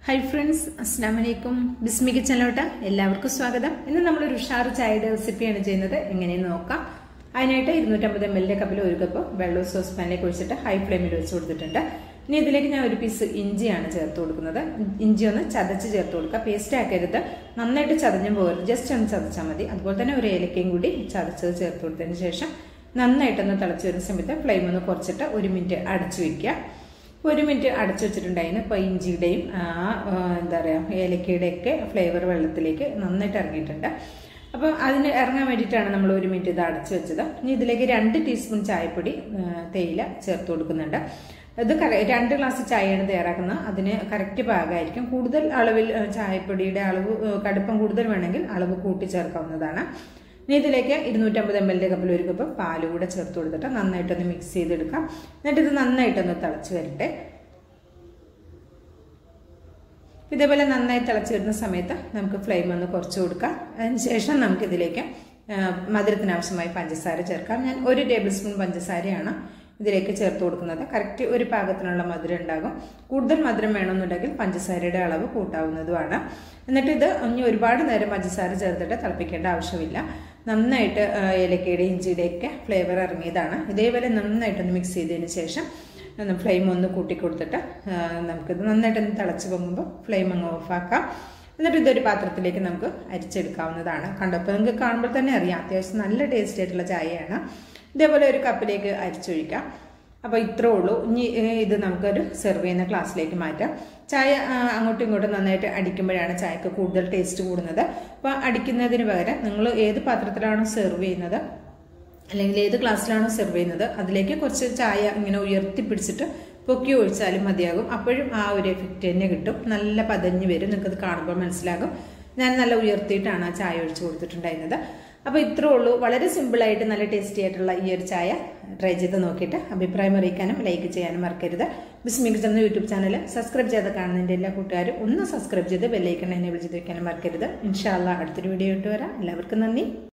hi friends അസ്സാം വലൈക്കും ബിസ്മി കിച്ചനിലോട്ട് എല്ലാവർക്കും സ്വാഗതം ഇന്ന് നമ്മളൊരു ഉഷാർ ചായയുടെ റെസിപ്പിയാണ് ചെയ്യുന്നത് എങ്ങനെയെന്ന് നോക്കാം അതിനായിട്ട് ഇരുന്നൂറ്റമ്പത് എം എല്ലിന്റെ കപ്പിൽ ഒരു കപ്പ് വെള്ളം സോസ് പാനിലേക്ക് ഒഴിച്ചിട്ട് ഹൈ ഫ്ലെയിമിൽ വെച്ച് കൊടുത്തിട്ടുണ്ട് ഇനി ഇതിലേക്ക് ഞാൻ ഒരു പീസ് ഇഞ്ചിയാണ് ചേർത്ത് കൊടുക്കുന്നത് ഇഞ്ചി ഒന്ന് ചതച്ച് ചേർത്ത് കൊടുക്കുക പേസ്റ്റ് ആക്കരുത് നന്നായിട്ട് ചതഞ്ഞും പോകരുത് ജസ്റ്റ് ഒന്ന് ചതച്ചാൽ മതി അതുപോലെ തന്നെ ഒരു ഏലക്കയും കൂടി ചതച്ചത് ചേർത്ത് കൊടുത്തതിന് ശേഷം നന്നായിട്ടൊന്ന് തിളച്ച് വരുന്ന സമയത്ത് ഫ്ലെയിം ഒന്ന് കുറച്ചിട്ട് ഒരു മിനിറ്റ് അടച്ചു വെക്കുക ഒരു മിനിറ്റ് അടച്ചു വെച്ചിട്ടുണ്ടായിരുന്നു ഇപ്പോൾ ഇഞ്ചിയുടെയും എന്താ പറയുക ഏലക്കയുടെയൊക്കെ ഫ്ലേവർ വെള്ളത്തിലേക്ക് നന്നായിട്ട് ഇറങ്ങിയിട്ടുണ്ട് അപ്പോൾ അതിന് ഇറങ്ങാൻ വേണ്ടിയിട്ടാണ് നമ്മൾ ഒരു മിനിറ്റ് ഇത് അടച്ചു വെച്ചത് ഇനി ഇതിലേക്ക് രണ്ട് ടീസ്പൂൺ ചായപ്പൊടി തേയില ചേർത്ത് കൊടുക്കുന്നുണ്ട് ഇത് രണ്ട് ഗ്ലാസ് ചായയാണ് തയ്യാറാക്കുന്നത് അതിന് കറക്റ്റ് പാകമായിരിക്കും കൂടുതൽ അളവിൽ ചായപ്പൊടിയുടെ അളവ് കടുപ്പം കൂടുതൽ വേണമെങ്കിൽ അളവ് കൂട്ടി ചേർക്കാവുന്നതാണ് ഇനി ഇതിലേക്ക് ഇരുന്നൂറ്റമ്പത് എം എല്ലിൻ്റെ കപ്പിൽ ഒരു കപ്പ് പാല് കൂടെ ചേർത്ത് കൊടുത്തിട്ട് നന്നായിട്ടൊന്ന് മിക്സ് ചെയ്തെടുക്കാം എന്നിട്ട് ഇത് നന്നായിട്ടൊന്ന് തിളച്ച് വരട്ടെ ഇതേപോലെ നന്നായി തിളച്ച് വരുന്ന സമയത്ത് നമുക്ക് ഫ്ലെയിം ഒന്ന് കുറച്ച് കൊടുക്കാം അതിനുശേഷം നമുക്കിതിലേക്ക് മധുരത്തിന് ആവശ്യമായി പഞ്ചസാര ചേർക്കാം ഞാൻ ഒരു ടേബിൾ സ്പൂൺ പഞ്ചസാരയാണ് ഇതിലേക്ക് ചേർത്ത് കൊടുക്കുന്നത് കറക്റ്റ് ഒരു പാകത്തിനുള്ള മധുരം ഉണ്ടാകും കൂടുതൽ മധുരം വേണമെന്നുണ്ടെങ്കിൽ പഞ്ചസാരയുടെ അളവ് കൂട്ടാവുന്നതുമാണ് എന്നിട്ട് ഇത് ഇനി ഒരുപാട് നേരം പഞ്ചസാര ചേർത്തിട്ട് തിളപ്പിക്കേണ്ട ആവശ്യമില്ല നന്നായിട്ട് ഏലക്കയുടെ ഇഞ്ചിയുടെയൊക്കെ ഫ്ലേവർ ഇറങ്ങിയതാണ് ഇതേപോലെ നന്നായിട്ടൊന്ന് മിക്സ് ചെയ്തതിന് ശേഷം ഫ്ലെയിം ഒന്ന് കൂട്ടി കൊടുത്തിട്ട് നമുക്കിത് നന്നായിട്ടൊന്ന് തിളച്ച് പൊങ്ങുമ്പോൾ ഫ്ലെയിം അങ്ങ് ഓഫാക്കാം എന്നിട്ട് ഇതൊരു പാത്രത്തിലേക്ക് നമുക്ക് അരിച്ചെടുക്കാവുന്നതാണ് കണ്ടപ്പോൾ നിങ്ങൾക്ക് കാണുമ്പോൾ തന്നെ അറിയാം അത്യാവശ്യം നല്ല ടേസ്റ്റ് ആയിട്ടുള്ള ചായയാണ് ഇതേപോലെ ഒരു കപ്പിലേക്ക് അരിച്ചൊഴിക്കാം അപ്പോൾ ഇത്രേ ഉള്ളൂ ഇനി ഇത് നമുക്കൊരു സെർവ് ചെയ്യുന്ന ക്ലാസ്സിലേക്ക് മാറ്റാം ചായ അങ്ങോട്ടും ഇങ്ങോട്ടും നന്നായിട്ട് അടിക്കുമ്പോഴാണ് ചായക്ക് കൂടുതൽ ടേസ്റ്റ് കൂടുന്നത് അപ്പോൾ അടിക്കുന്നതിന് പകരം നിങ്ങൾ ഏത് പാത്രത്തിലാണോ സെർവ് ചെയ്യുന്നത് അല്ലെങ്കിൽ ഏത് ഗ്ലാസ്സിലാണോ സെർവ് ചെയ്യുന്നത് അതിലേക്ക് കുറച്ച് ചായ ഇങ്ങനെ ഉയർത്തി പിടിച്ചിട്ട് പൊക്കി ഒഴിച്ചാലും മതിയാകും അപ്പോഴും ആ ഒരു എഫക്റ്റ് തന്നെ കിട്ടും നല്ല പതഞ്ഞ് വരും നിങ്ങൾക്കത് കാണുമ്പോൾ മനസ്സിലാകും ഞാൻ നല്ല ഉയർത്തിയിട്ടാണ് ആ ചായ ഒഴിച്ചു കൊടുത്തിട്ടുണ്ടായിരുന്നത് അപ്പോൾ ഇത്രേ ഉള്ളൂ വളരെ സിമ്പിളായിട്ട് നല്ല ടേസ്റ്റി ആയിട്ടുള്ള ഈ ഒരു ചായ ട്രൈ ചെയ്ത് നോക്കിയിട്ട് അഭിപ്രായം അറിയിക്കാനും ലൈക്ക് ചെയ്യാനും മറക്കരുത് ബിസ്മിക്സ് എന്ന യൂട്യൂബ് ചാനൽ സബ്സ്ക്രൈബ് ചെയ്ത് കാണുന്നതിൻ്റെ എല്ലാ കൂട്ടുകാരും ഒന്ന് സബ്സ്ക്രൈബ് ചെയ്ത് ബെല്ലൈക്കൺ എന്നെ വിളിച്ച് വയ്ക്കാനും മറക്കരുത് ഇൻഷാല്ല അടുത്തൊരു വീഡിയോ ഇട്ട് വരാം എല്ലാവർക്കും നന്ദി